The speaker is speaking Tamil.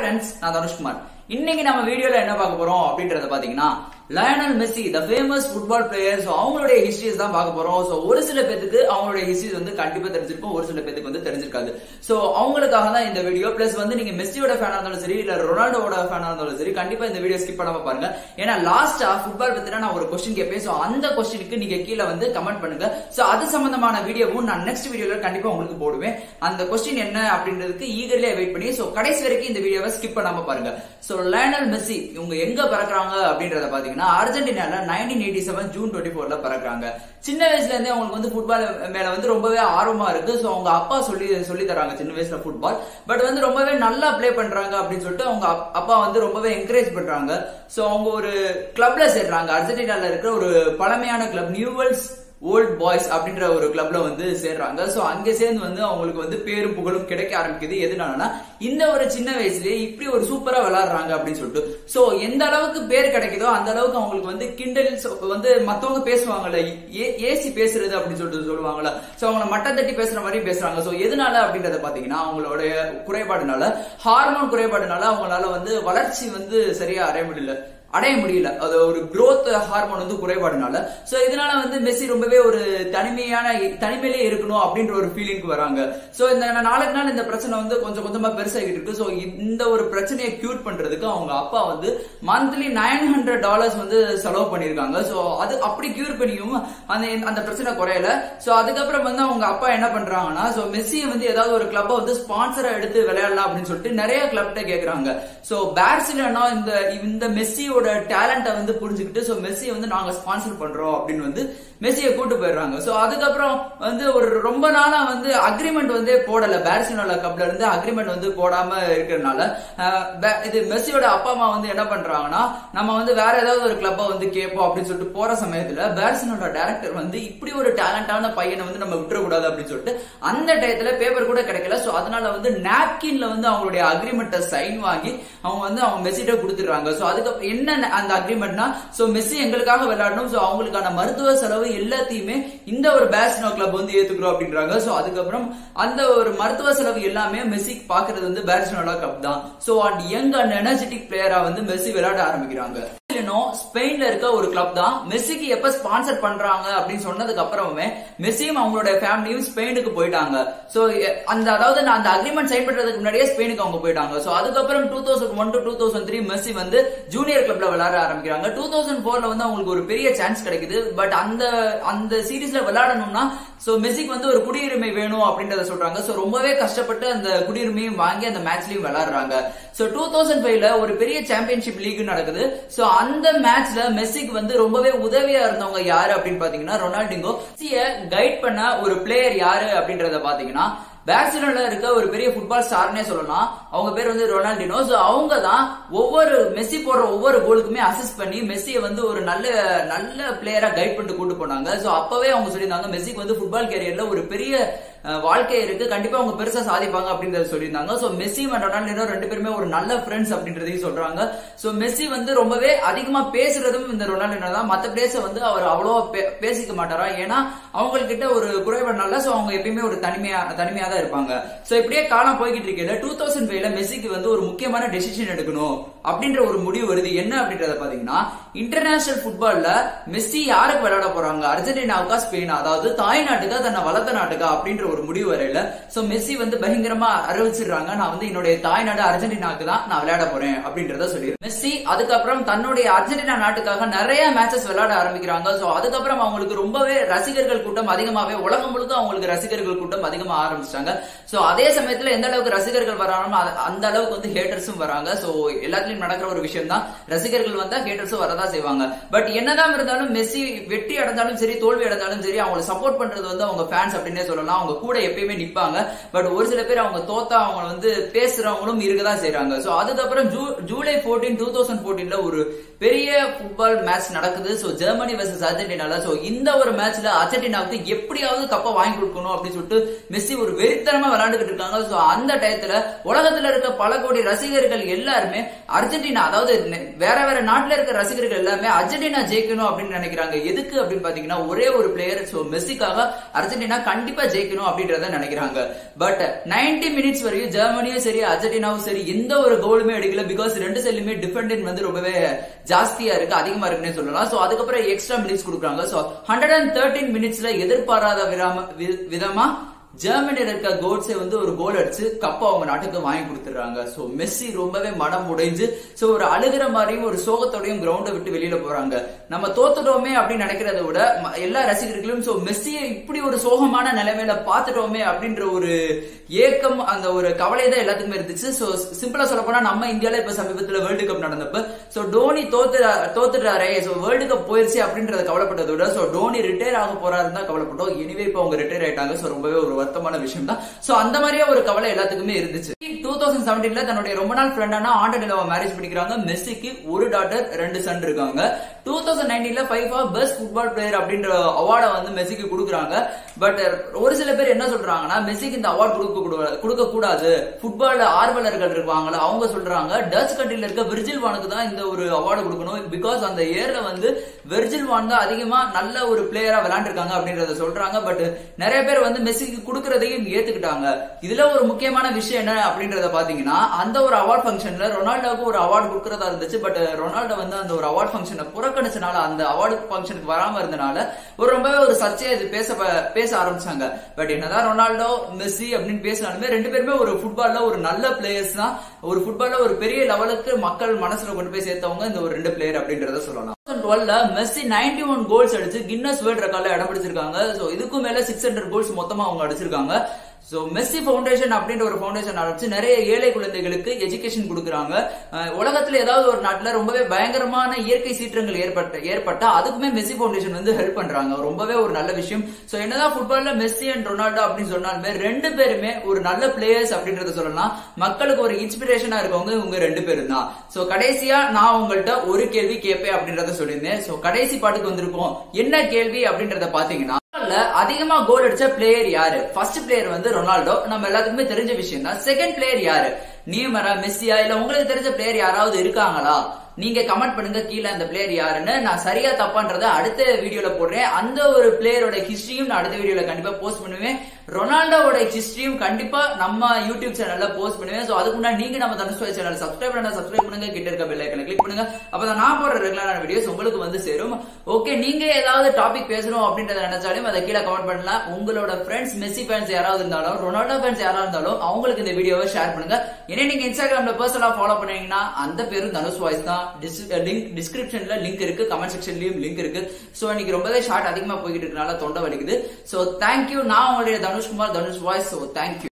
ஃப்ரெண்ட்ஸ் நான் தனுஷ்குமார் இன்னைக்கு நம்ம வீடியோல என்ன பார்க்க போறோம் அப்படின்றத பாத்தீங்கன்னா Lionel Messi the famous football player so அவங்களுடைய ஹிஸ்டரிஸ் தான் பார்க்க போறோம் ஸோ ஒரு சில பேத்துக்கு அவங்களுடைய ஹிஸ்டரிஸ் வந்து கண்டிப்பா தெரிஞ்சிருக்கும் ஒரு சில பேத்துக்கு வந்து தெரிஞ்சிருக்காது ஸோ அவங்களுக்காக தான் இந்த வீடியோ பிளஸ் வந்து நீங்க மெஸ்ஸியோட ஃபேனா இருந்தாலும் சரி இல்ல ரொனால்டோட ஃபேனா இருந்தாலும் சரி கண்டிப்பா இந்த வீடியோ ஸ்கிப் பண்ணாம பாருங்க ஏன்னா லாஸ்டா ஃபுட்பால் பத்தின நான் ஒரு கொஸ்டின் கேட்பேன் ஸோ அந்த கொஸ்டினுக்கு நீங்க கீழே வந்து கமெண்ட் பண்ணுங்க ஸோ அது சம்பந்தமான வீடியோவும் நான் நெக்ஸ்ட் வீடியோல கண்டிப்பா உங்களுக்கு போடுவேன் அந்த கொஸ்டின் என்ன அப்படின்றதுக்கு ஈகர்லியே வெயிட் பண்ணி ஸோ கடைசி வரைக்கும் இந்த வீடியோவை ஸ்கிப் பண்ணாம பாருங்க ஸோ லயனல் மெஸ்ஸி இவங்க எங்க பறக்குறாங்க அப்படின்றத பாத்தீங்கன்னா அர்ஜென்டினால nineteen eighty seven June twenty ஃபோர்ல பறக்குறாங்க சின்ன வயசுல இருந்தே அவங்களுக்கு வந்து ஃபுட்பால் மேல வந்து ரொம்பவே ஆர்வமா இருக்கு ஸோ அவங்க அப்பா சொல்லி சொல்லி தராங்க சின்ன வயசுல ஃபுட்பால் பட் வந்து ரொம்பவே நல்லா ப்ளே பண்றாங்க அப்படின்னு சொல்லிட்டு அவங்க அப்- அப்பா வந்து ரொம்பவே என்கரேஜ் பண்றாங்க ஸோ அவங்க ஒரு கிளப்ல சேர்றாங்க அர்ஜென்டினால இருக்கிற ஒரு பழமையான கிளப் நியூவல்ஸ் ஓல்ட் பாய்ஸ் அப்படின்ற ஒரு கிளப்ல வந்து சேர்றாங்க சோ அங்க சேர்ந்து வந்து அவங்களுக்கு வந்து பேரும் புகழும் கிடைக்க ஆரம்பிக்குது எதுனாலனா இந்த ஒரு சின்ன வயசுலயே இப்படி ஒரு சூப்பரா விளையாடுறாங்க அப்படின்னு சொல்லிட்டு சோ எந்த அளவுக்கு பேர் கிடைக்குதோ அந்த அளவுக்கு அவங்களுக்கு வந்து கிண்டல் வந்து மத்தவங்க பேசுவாங்கல்ல ஏ- ஏசி பேசுறது அப்படின்னு சொல்லிட்டு சொல்லுவாங்கல்ல சோ அவங்கள மட்டம் தட்டி பேசுற மாதிரி பேசுறாங்க சோ எதனால அப்படின்றத பாத்தீங்கன்னா அவங்களுடைய குறைபாடுனால ஹார்மோன் குறைபாடுனால அவங்களால வந்து வளர்ச்சி வந்து சரியா அடைய முடியல அடைய முடியல அது ஒரு growth ஹார்மோன் வந்து குறைபாடுனால சோ இதனால வந்து மெஸ்ஸி ரொம்பவே ஒரு தனிமையான தனிமையிலே இருக்கணும் அப்படின்ற ஒரு ஃபீலிங்க்கு வராங்க சோ இந்த நாளுக்கு நாள் இந்த பிரச்சனை வந்து கொஞ்சம் கொஞ்சமா பெருசாகிட்டு இருக்கு சோ இந்த ஒரு பிரச்சனையை கியூர் பண்றதுக்கு அவங்க அப்பா வந்து மந்த்லி நைன் ஹண்ட்ரட் டாலர்ஸ் வந்து செலவு பண்ணிருக்காங்க சோ அது அப்படி கியூர் பண்ணியும் அந்த அந்த பிரச்சனை குறையல சோ அதுக்கப்புறம் வந்து அவங்க அப்பா என்ன பண்றாங்கன்னா சோ மெஸ்ஸியை வந்து ஏதாவது ஒரு கிளப்பை வந்து ஸ்பான்சரா எடுத்து விளையாடலாம் அப்படின்னு சொல்லிட்டு நிறைய கிளப்ட கேக்குறாங்க சோ பார்சிலோனா இந்த இந்த மெஸ்ஸியோட டேலண்ட்டை வந்து புரிஞ்சுக்கிட்டு சோ மெஸ்ஸியை வந்து நாங்க ஸ்பான்சர் பண்றோம் அப்படின்னு வந்து மெஸ்ஸியை கூட்டு போயிடுறாங்க சோ அதுக்கப்புறம் வந்து ஒரு ரொம்ப நாளா வந்து அக்ரிமெண்ட் வந்து போடல பார்சிலோனா கப்ல இருந்து அக்ரிமெண்ட் வந்து போடாம இருக்கிறதுனால அஹ், பே- இது மெஸ்ஸியோட அப்பா அம்மா வந்து என்ன பண்றாங்கன்னா நம்ம வந்து வேற ஏதாவது ஒரு கிளப்பை வந்து கேட்போம் அப்படின்னு சொல்லிட்டு போற சமயத்துல பார்சிலோனா டைரக்டர் வந்து இப்படி ஒரு டேலண்டான பையனை வந்து நம்ம விட்டுறக்கூடாது அப்படின்னு சொல்லிட்டு அந்த டயத்துல பேப்பர் கூட கிடைக்கல சோ அதனால வந்து நாப்கின்ல வந்து அவங்களுடைய அக்ரிமெண்ட்டை சைன் வாங்கி அவங்க வந்து அவங்க மெஸ்ஸிட்ட கொடுத்துடுறாங்க சோ அதுக்கப்புறம் என்ன அந்த அக்ரிமெண்ட்னா சோ மெஸ்ஸி எங்களுக்காக விளையாடணும் சோ அவங்களுக்கான மருத்துவ செலவு எல்லாத்தையுமே இந்த ஒரு பேஸ்னோ கிளப் வந்து ஏத்துக்கிறோம் அப்படின்றாங்க சோ அதுக்கப்புறம் அந்த ஒரு மருத்துவ செலவு எல்லாமே மெஸ்ஸி பாக்குறது வந்து பேர்சிலோனா கப் தான் so and young and energetic பிளேயரா வந்து மெஸ்ஸி விளையாட ஆரம்பிக்கிறாங்க பார்சிலோனா ஸ்பெயின்ல இருக்க ஒரு கிளப் தான் மெஸ்ஸிக்கு எப்ப ஸ்பான்சர் பண்றாங்க அப்படின்னு சொன்னதுக்கு அப்புறமே மெஸ்ஸியும் அவங்களோட ஃபேமிலியும் ஸ்பெயினுக்கு போயிட்டாங்க சோ அந்த அதாவது நான் அந்த அக்ரிமெண்ட் சைன் பண்றதுக்கு முன்னாடியே ஸ்பெயினுக்கு அவங்க போயிட்டாங்க சோ அதுக்கப்புறம் two thousand one to two thousand three Messi வந்து ஜூனியர் கிளப்ல விளையாட ஆரம்பிக்கிறாங்க டூ தௌசண்ட் போர்ல வந்து அவங்களுக்கு ஒரு பெரிய சான்ஸ் கிடைக்குது பட் அந்த அந்த சீரீஸ்ல விளையாடணும்னா சோ மெஸ்ஸிக்கு வந்து ஒரு குடியுரிமை வேணும் அப்படின்றத சொல்றாங்க சோ ரொம்பவே கஷ்டப்பட்டு அந்த குடியுரிமையும் வாங்கி அந்த மேட்ச்லயும் விளையாடுறாங்க சோ டூ தௌசண்ட் ஃபைவ்ல ஒரு பெரிய சாம்பியன்ஷிப் லீக் நடக்குது சோ அந்த மேட்ச்ல மெஸ்ஸிக்கு வந்து ரொம்பவே உதவியா இருந்தவங்க யாரு அப்படின்னு பாத்தீங்கன்னா ரொனால்டிங்கோ மெஸ்ஸிய கைட் பண்ண ஒரு பிளேயர் யாரு அப்படின்றத பாத்தீங்கன்னா பார்சிலோனால இருக்க ஒரு பெரிய ஃபுட்பால் ஸ்டார்னே சொல்லலாம் அவங்க பேர் வந்து ரொனால்டினோ சோ அவங்க தான் ஒவ்வொரு மெஸ்ஸி போடுற ஒவ்வொரு கோலுக்குமே அசிஸ்ட் பண்ணி மெஸ்ஸியை வந்து ஒரு நல்ல நல்ல பிளேயரா கைட் பண்ணிட்டு கூட்டு போனாங்க சோ அப்பவே அவங்க சொல்லியிருந்தாங்க மெஸ்ஸிக்கு வந்து ஃபுட்பால் கேரியர்ல ஒரு பெரிய அஹ், வாழ்க்கை இருக்கு கண்டிப்பா அவங்க பெருசா சாதிப்பாங்க அப்படின்றத சொல்லியிருந்தாங்க சோ மெஸ்ஸி and ரொனால்டினோ ரெண்டு பேருமே ஒரு நல்ல ஃப்ரெண்ட்ஸ் அப்படின்றதையும் சொல்றாங்க சோ மெஸ்ஸி வந்து ரொம்பவே அதிகமா பேசுறதும் இந்த ரொனால்டினோ தான் மத்த பிளேயர்ஸை வந்து அவர் அவ்வளவா பே- பேசிக்க மாட்டாரா ஏன்னா அவங்கக்கிட்ட ஒரு குறைபாடுனால சோ அவங்க எப்பயுமே ஒரு தனிமையா தனிமையா தான் இருப்பாங்க சோ இப்படியே காலம் போய்கிட்டு இருக்கையில டூ தௌசண்ட் ஃபைவ்ல மெஸ்ஸிக்கு வந்து ஒரு முக்கியமான டெசிஷன் எடுக்கணும் அப்படின்ற ஒரு முடிவு வருது என்ன அப்படின்றத பாத்தீங்கன்னா இன்டர்நேஷனல் ஃபுட்பால்ல மெஸ்ஸி யாருக்கு விளையாட போறாங்க அர்ஜென்டினாவுக்கா ஸ்பெயினா அதாவது தாய் நாட்டுக்கா தன்னை வளர்த்த நாட்டுக்கா அப்படின்ற ஒரு முடிவு வரையில சோ மெஸ்ஸி வந்து பயங்கரமா அறிவிச்சிடுறாங்க நான் வந்து என்னுடைய தாய் நாடு அர்ஜென்டினாவுக்கு தான் நான் விளையாட போறேன் அப்படின்றத சொல்லி மெஸ்ஸி அதுக்கப்புறம் தன்னுடைய அர்ஜென்டினா நாட்டுக்காக நிறைய மேட்சஸ் விளையாட ஆரம்பிக்கிறாங்க சோ அதுக்கப்புறம் அவங்களுக்கு ரொம்பவே ரசிகர்கள் கூட்டம் அதிகமாவே உலகம் முழுக்க அவங்களுக்கு ரசிகர்கள் கூட்டம் அதிகமா ஆரம்பிச்சிட்டாங்க சோ அதே சமயத்துல எந்த அளவுக்கு ரசிகர்கள் வராங்களோ அது- அந்த அளவுக்கு வந்து ஹேட்டர்ஸும் வராங்க சோ எல்லாத்துலயும் நடக்கிற ஒரு விஷயம் தான் ரசிகர்கள் வந்தா ஹேட்டர்ஸும் வரதா செய்வாங்க பட் என்னதான் இருந்தாலும் மெஸ்ஸி வெற்றி அடைந்தாலும் சரி தோல்வி அடைந்தாலும் சரி அவங்களை சப்போர்ட் பண்றது வந்து அவங்க ஃபேன்ஸ் அப்படின்னே சொல்லலாம் அவங்க கூட எப்பயுமே நிப்பாங்க பட் ஒரு சில பேர் அவங்க தோத்தா அவங்க வந்து பேசுறவங்களும் இருக்கதான் செய்றாங்க சோ அதுக்கப்புறம் ஜூ- ஜூலை 14 டூ தௌசண்ட் போர்டீன்ல ஒரு பெரிய ஃபுட்பால் மேட்ச் நடக்குது சோ ஜெர்மனி வர்சஸ் அர்ஜென்டினால சோ இந்த ஒரு மேட்ச்ல அர்ஜென்டினாவுக்கு எப்படியாவது கப்பை வாங்கி கொடுக்கணும் அப்படின்னு சொல்லிட்டு மெஸ்ஸி ஒரு வெறித்தனமா விளையாண்டுகிட்டு இருக்காங்க சோ அந்த டயத்துல உலகத்துல இருக்க பல கோடி ரசிகர்கள் எல்லாருமே அர்ஜென்டினா அதாவது நெ- வேற வேற நாட்டுல இருக்க ரசிகர்கள் எல்லாமே அர்ஜென்டினா ஜெயிக்கணும் அப்படின்னு நினைக்கிறாங்க எதுக்கு அப்படின்னு பாத்தீங்கன்னா ஒரே ஒரு பிளேயர் சோ மெஸ்ஸிக்காக அர்ஜென்டினா கண்டிப்பா ஜெயிக்கணும் அடிக்கணும் அப்படின்றத நினைக்கிறாங்க பட் 90 மினிட்ஸ் வரையும் ஜெர்மனியும் சரி அர்ஜென்டினாவும் சரி எந்த ஒரு கோலுமே அடிக்கல பிகாஸ் ரெண்டு சைடுலயுமே டிஃபெண்டன்ட் வந்து ரொம்பவே ஜாஸ்தியா இருக்கு அதிகமா இருக்குன்னே சொல்லலாம் சோ அதுக்கப்புறம் எக்ஸ்ட்ரா மினிட்ஸ் கொடுக்குறாங்க சோ ஹண்ட்ரட் அண்ட் தேர்ட்டின் மினிட்ஸ்ல எதிர்பாராத விராம வி- விதமா ஜெர்மனில இருக்க கோட்ஸே வந்து ஒரு கோல் அடிச்சு கப் அவங்க நாட்டுக்கு வாங்கி கொடுத்துறாங்க சோ மெஸ்ஸி ரொம்பவே மனம் உடைஞ்சு சோ ஒரு அழுகிற மாதிரியும் ஒரு சோகத்தோடையும் கிரவுண்டை விட்டு வெளியில போறாங்க நம்ம தோத்துட்டோமே அப்படின்னு நினைக்கிறத விட ம- எல்லா ரசிகர்களும் சோ மெஸ்ஸியை இப்படி ஒரு சோகமான நிலைமையில பாத்துட்டோமே அப்படின்ற ஒரு ஏக்கம் அந்த ஒரு கவலை தான் எல்லாத்துக்குமே இருந்துச்சு சோ சிம்பிளா சொல்ல போனா நம்ம இந்தியால இப்ப சமீபத்துல வேர்ல்டு கப் நடந்தப்ப சோ டோனி தோத்து தோத்துட்டாரே சோ வேர்ல்டு கப் போயிருச்சு அப்படின்றத கவலைப்பட்டதை விட சோ டோனி ரிட்டையர் ஆக போறாருன்னு தான் கவலைப்பட்டோம் இனிவே இப்ப அவங்க ரிட்டையர் ஆயிட்டாங்க சோ ரொம்பவே ஒரு வருத்தமான விஷயம் தான் சோ அந்த மாதிரியே ஒரு கவலை எல்லாத்துக்குமே இருந்துச்சு டூ தௌசண்ட் செவன்டீன்ல தன்னுடைய ரொம்ப நாள் ஃப்ரெண்டான ஆண்டனிலோவை மேரேஜ் பண்ணிக்கிறாங்க மெஸ்ஸிக்கு ஒரு டாட்டர் ரெண்டு சன் இருக்காங்க டூ தௌசண்ட் நைன்டீன்ல ஃபைஃபா பெஸ்ட் ஃபுட்பால் பிளேயர் அப்படின்ற அவார்டை வந்து மெஸ்ஸிக்கு கொடுக்குறாங்க பட் ஒரு சில பேர் என்ன சொல்றாங்கன்னா மெஸ்ஸிக்கு இந்த அவார்டு கொடுக்க கூடாது கொடுக்க கூடாது ஃபுட்பால் ஆர்வலர்கள் இருப்பாங்களா அவங்க சொல்றாங்க டச் கண்ட்ரில இருக்க விர்ஜில் வானுக்கு தான் இந்த ஒரு அவார்டு கொடுக்கணும் பிகாஸ் அந்த இயர்ல வந்து வெர்ஜில் வான் தான் அதிகமா நல்ல ஒரு பிளேயரா விளையாண்டுருக்காங்க அப்படின்றத சொல்றாங்க பட் நிறைய பேர் வந்து மெஸ்ஸிக்கு கொடுக்கறதையும் ஏத்துக்கிட்டாங்க இதுல ஒரு முக்கியமான விஷயம் என்ன அப்படின்றத பாத்தீங்கன்னா அந்த ஒரு அவார்ட் ஃபங்க்ஷன்ல ரொனால்டோவுக்கு ஒரு அவார்டு கொடுக்கறதா இருந்துச்சு பட் ரொனால்டோ வந்து அந்த ஒரு அவார்ட் ஃபங்க்ஷனை புறக்கணிச்சனால அந்த அவார்டு ஃபங்க்ஷனுக்கு வராம இருந்தனால ஒரு ரொம்பவே ஒரு சர்ச்சையை இது பேச பேச ஆரம்பிச்சாங்க பட் என்னதான் ரொனால்டோ மெஸ்ஸி அப்படின்னு பேசினாலுமே ரெண்டு பேருமே ஒரு ஃபுட்பால்ல ஒரு நல்ல பிளேயர்ஸ் தான் ஒரு ஃபுட்பால்ல ஒரு பெரிய லெவலுக்கு மக்கள் மனசுல கொண்டு போய் சேர்த்தவங்க இந்த ஒரு ரெண்டு பிளேயர் அப்படின்றத சொல்லலாம் டுவெல்ல மெஸ்ஸி 91 ஒன் கோல்ஸ் அடிச்சு கின்னஸ் வேர்ல்ட் ரெக்கார்ட்ல இடம் பிடிச்சிருக்காங்க சோ இதுக்கும் மேல சிக்ஸ் ஹண்ட்ரட் கோல்ஸ் மொத்தமா அவங்க அடிச்சிருக்காங்க சோ மெஸ்ஸி ஃபவுண்டேஷன் அப்படின்ற ஒரு ஃபவுண்டேஷன் ஆரம்பிச்சு நிறைய ஏழை குழந்தைகளுக்கு எஜுகேஷன் கொடுக்குறாங்க அஹ் உலகத்துல ஏதாவது ஒரு நாட்டுல ரொம்பவே பயங்கரமான இயற்கை சீற்றங்கள் ஏற்பட்ட ஏற்பட்டா அதுக்குமே மெஸ்ஸி ஃபவுண்டேஷன் வந்து ஹெல்ப் பண்றாங்க ரொம்பவே ஒரு நல்ல விஷயம் சோ என்னதான் ஃபுட்பால்ல மெஸ்ஸி அண்ட் ரொனால்டோ அப்படின்னு சொன்னாலுமே ரெண்டு பேருமே ஒரு நல்ல பிளேயர்ஸ் அப்படின்றத சொல்லலாம் மக்களுக்கு ஒரு இன்ஸ்பிரேஷனா இருக்கவங்க இவங்க ரெண்டு பேரும் தான் சோ கடைசியா நான் உங்கள்ட்ட ஒரு கேள்வி கேட்பேன் அப்படின்றத சொல்லியிருந்தேன் சோ கடைசி பாட்டுக்கு வந்திருக்கோம் என்ன கேள்வி அப்படின்றத பாத்தீங்கன்னா ஃபுட்பால்ல அதிகமா கோல் அடிச்ச பிளேயர் யாரு ஃபர்ஸ்ட் பிளேயர் வந்து ரொனால்டோ நம்ம எல்லாத்துக்குமே தெரிஞ்ச விஷயம் தான் செகண்ட் பிளேயர் யாரு நியூமரா மெஸ்ஸியா இல்ல உங்களுக்கு தெரிஞ்ச பிளேயர் யாராவது இருக்காங்களா நீங்க கமெண்ட் பண்ணுங்க கீழே அந்த பிளேயர் யாருன்னு நான் சரியா தப்பான்றத அடுத்த வீடியோல போடுறேன் அந்த ஒரு பிளேயரோட ஹிஸ்டரியும் நான் அடுத்த வீடியோல கண்டிப்பா போஸ்ட் பண்ணுவேன் ரொனால்டோவோட ஹிஸ்டரியும் கண்டிப்பா நம்ம யூடியூப் சேனல்ல போஸ்ட் பண்ணுவேன் சோ அதுக்கு முன்னாடி நீங்க நம்ம தனுஷ்வாய் சேனல் சப்ஸ்கிரைப் பண்ணா சப்ஸ்கிரைப் பண்ணுங்க கிட்ட இருக்க பெல் ஐக்கனை கிளிக் பண்ணுங்க அப்பதான் நான் போடுற ரெகுலரான வீடியோஸ் உங்களுக்கு வந்து சேரும் ஓகே நீங்க ஏதாவது டாபிக் பேசணும் அப்படின்றத நினைச்சாலும் அதை கீழே கமெண்ட் பண்ணலாம் உங்களோட ஃப்ரெண்ட்ஸ் மெஸ்ஸி ஃபேன்ஸ் யாராவது இருந்தாலும் ரொனால்டோ ஃபேன்ஸ் யாராவது இருந்தாலும் அவங்களுக்கு இந்த வீடியோவை ஷேர் பண்ணுங்க ஏன்னா நீங்க இன்ஸ்டாகிராம்ல பர்சனலா ஃபாலோ பண்ணீங்கன்னா அந்த பேரும் தனுஷ் வாய்ஸ் தான் லிங்க் டிஸ்கிரிப்ஷன்ல லிங்க் இருக்கு கமெண்ட் செக்ஷன்லயும் லிங்க் இருக்கு சோ இன்னைக்கு ரொம்பவே ஷார்ட் அதிகமா போய்கிட்டு இருக்கனால தொண்டை வலிக்குது சோ தேங்க்யூ நான் உங்களுடைய Dhanushkumar Dhanush voice so thank you